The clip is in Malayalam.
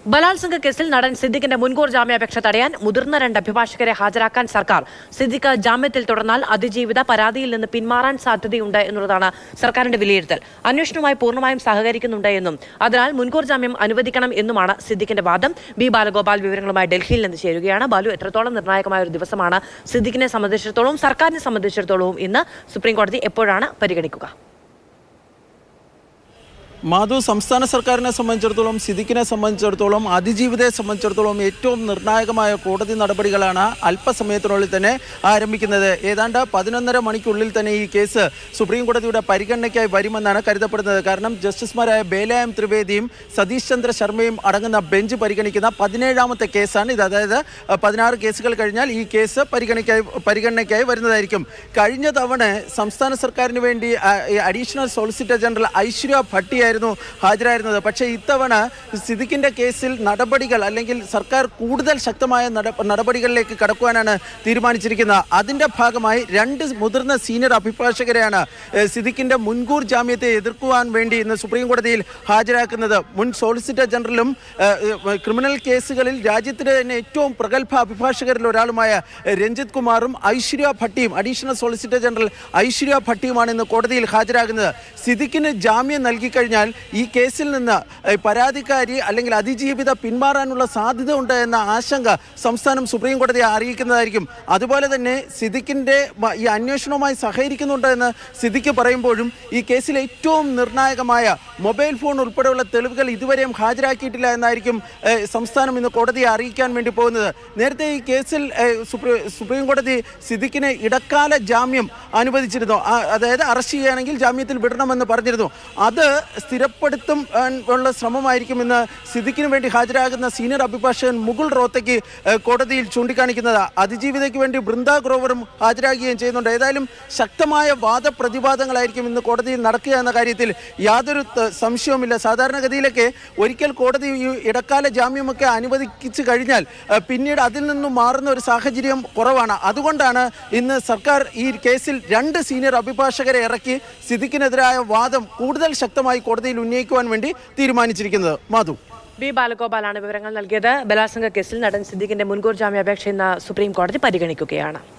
ബലാത്സംഗ കേസിൽ നടൻ സിദ്ദിഖിന്റെ മുൻകൂർ ജാമ്യാപേക്ഷ തടയാൻ മുതിർന്ന രണ്ട് അഭിഭാഷകരെ ഹാജരാക്കാൻ സർക്കാർ സിദ്ദിഖ് ജാമ്യത്തിൽ തുടർന്നാൽ അതിജീവിത പരാതിയിൽ നിന്ന് പിന്മാറാൻ സാധ്യതയുണ്ട് എന്നുള്ളതാണ് സർക്കാരിന്റെ വിലയിരുത്തൽ അന്വേഷണവുമായി പൂർണ്ണമായും സഹകരിക്കുന്നുണ്ട് എന്നും അതിനാൽ മുൻകൂർ ജാമ്യം അനുവദിക്കണം എന്നുമാണ് സിദ്ദിഖിന്റെ വാദം ബി ബാലഗോപാൽ വിവരങ്ങളുമായി ഡൽഹിയിൽ നിന്ന് ചേരുകയാണ് ബാലു എത്രത്തോളം നിർണായകമായ ഒരു ദിവസമാണ് സിദ്ദിഖിനെ സംബന്ധിച്ചിടത്തോളം സർക്കാരിനെ സംബന്ധിച്ചിടത്തോളവും ഇന്ന് സുപ്രീം കോടതി എപ്പോഴാണ് പരിഗണിക്കുക മാധു സംസ്ഥാന സർക്കാരിനെ സംബന്ധിച്ചിടത്തോളം സിദ്ദിഖിനെ സംബന്ധിച്ചിടത്തോളം അതിജീവിതയെ സംബന്ധിച്ചിടത്തോളം ഏറ്റവും നിർണായകമായ കോടതി നടപടികളാണ് അല്പസമയത്തിനുള്ളിൽ തന്നെ ആരംഭിക്കുന്നത് ഏതാണ്ട് പതിനൊന്നര മണിക്കുള്ളിൽ തന്നെ ഈ കേസ് സുപ്രീം കോടതിയുടെ പരിഗണനയ്ക്കായി വരുമെന്നാണ് കരുതപ്പെടുന്നത് കാരണം ജസ്റ്റിസുമാരായ ബേലായം ത്രിവേദിയും സതീഷ് ചന്ദ്ര ശർമ്മയും അടങ്ങുന്ന ബെഞ്ച് പരിഗണിക്കുന്ന പതിനേഴാമത്തെ കേസാണ് ഇത് അതായത് അഹ്, പതിനാറ് കേസുകൾ കഴിഞ്ഞാൽ ഈ കേസ് പരിഗണനയ്ക്കായി പരിഗണനയ്ക്കായി വരുന്നതായിരിക്കും കഴിഞ്ഞ തവണ സംസ്ഥാന സർക്കാരിന് വേണ്ടി അഡീഷണൽ സോളിസിറ്റർ ജനറൽ ഐശ്വര്യ ഭട്ടിയായിരുന്നു ഹാജരായിരുന്നത് പക്ഷേ ഇത്തവണ സിദ്ദിഖിൻ്റെ കേസിൽ നടപടികൾ അല്ലെങ്കിൽ സർക്കാർ കൂടുതൽ ശക്തമായ നട- നടപടികളിലേക്ക് കടക്കുവാനാണ് തീരുമാനിച്ചിരിക്കുന്നത് അതിൻ്റെ ഭാഗമായി രണ്ട് മുതിർന്ന സീനിയർ അഭിഭാഷകരെയാണ് ഏഹ്, സിദ്ദിഖിൻ്റെ മുൻകൂർ ജാമ്യത്തെ എതിർക്കുവാൻ വേണ്ടി ഇന്ന് സുപ്രീം കോടതിയിൽ ഹാജരാക്കുന്നത് മുൻ സോളിസിറ്റർ ജനറലും ഏഹ്, ഏഹ്, ക്രിമിനൽ കേസുകളിൽ രാജ്യത്തിലെ തന്നെ ഏറ്റവും പ്രഗത്ഭ അഭിഭാഷകരിൽ ഒരാളുമായ ഏഹ്, രഞ്ജിത് കുമാറും ഐശ്വര്യ ഭട്ടിയും അഡീഷണൽ സോളിസിറ്റർ ജനറൽ ഐശ്വര്യ ഭട്ടിയുമാണ് ഇന്ന് കോടതിയിൽ ഹാജരാകുന്നത് സിദ്ദിഖിന് ജാമ്യം നൽകിക്കഴിഞ്ഞാൽ ഈ കേസിൽ നിന്ന് ഏഹ്, പരാതിക്കാരി അല്ലെങ്കിൽ അതിജീവിത പിന്മാറാനുള്ള സാധ്യത ഉണ്ട് എന്ന ആശങ്ക സംസ്ഥാനം സുപ്രീം കോടതിയെ അറിയിക്കുന്നതായിരിക്കും അതുപോലെ തന്നെ സിദ്ദിഖിൻ്റെ മ- ഈ അന്വേഷണവുമായി സഹകരിക്കുന്നുണ്ട് എന്ന് സിദ്ദിഖ് പറയുമ്പോഴും ഈ കേസിൽ ഏറ്റവും നിർണായകമായ മൊബൈൽ ഫോൺ ഉൾപ്പെടെയുള്ള തെളിവുകൾ ഇതുവരെയും ഹാജരാക്കിയിട്ടില്ല എന്നായിരിക്കും ഏഹ്, സംസ്ഥാനം ഇന്ന് കോടതിയെ അറിയിക്കാൻ വേണ്ടി പോകുന്നത് നേരത്തെ ഈ കേസിൽ ഏഹ്, സുപ്രീ- സുപ്രീം കോടതി സിദ്ദിഖിന് ഇടക്കാല ജാമ്യം അനുവദിച്ചിരുന്നു ആ- അതായത് അറസ്റ്റ് ചെയ്യുകയാണെങ്കിൽ ജാമ്യത്തിൽ വിടണമെന്ന് പറഞ്ഞിരുന്നു അത് സ്ഥിരപ്പെടുത്തും ഏഹ്, ഉള്ള ശ്രമമായിരിക്കും ഇന്ന് സിദ്ദിഖിന് വേണ്ടി ഹാജരാകുന്ന സീനിയർ അഭിഭാഷകൻ മുകുൾ റോത്തയ്ക്ക് ഏഹ്, കോടതിയിൽ ചൂണ്ടിക്കാണിക്കുന്നത് അതിജീവിതയ്ക്ക് വേണ്ടി ബൃന്ദ ഗ്രോവറും ഹാജരാകുകയും ചെയ്യുന്നുണ്ട് ഏതായാലും ശക്തമായ വാദപ്രതിവാദങ്ങളായിരിക്കും ഇന്ന് കോടതിയിൽ നടക്കുക എന്ന കാര്യത്തിൽ യാതൊരു ത- സംശയവുമില്ല സാധാരണഗതിയിലൊക്കെ ഒരിക്കൽ കോടതി ഈ ഇടക്കാല ജാമ്യമൊക്കെ അനുവദിച്ചു കഴിഞ്ഞാൽ ഏഹ്, പിന്നീട് അതിൽ നിന്നും മാറുന്ന ഒരു സാഹചര്യം കുറവാണ് അതുകൊണ്ടാണ് ഇന്ന് സർക്കാർ ഈ കേസിൽ രണ്ട് സീനിയർ അഭിഭാഷകരെ ഇറക്കി സിദ്ദിഖിനെതിരായ വാദം കൂടുതൽ ശക്തമായി കോടതിയിൽ ഉന്നയിക്കുവാൻ വേണ്ടി തീരുമാനിച്ചിരിക്കുന്നത് മാധു ബി ബാലഗോപാലാണ് വിവരങ്ങൾ നൽകിയത് ബലാത്സംഗ കേസിൽ നടൻ സിദ്ദിഖിന്റെ മുൻകൂർ ജാമ്യാപേക്ഷ ഇന്ന് സുപ്രീം കോടതി പരിഗണിക്കുകയാണ്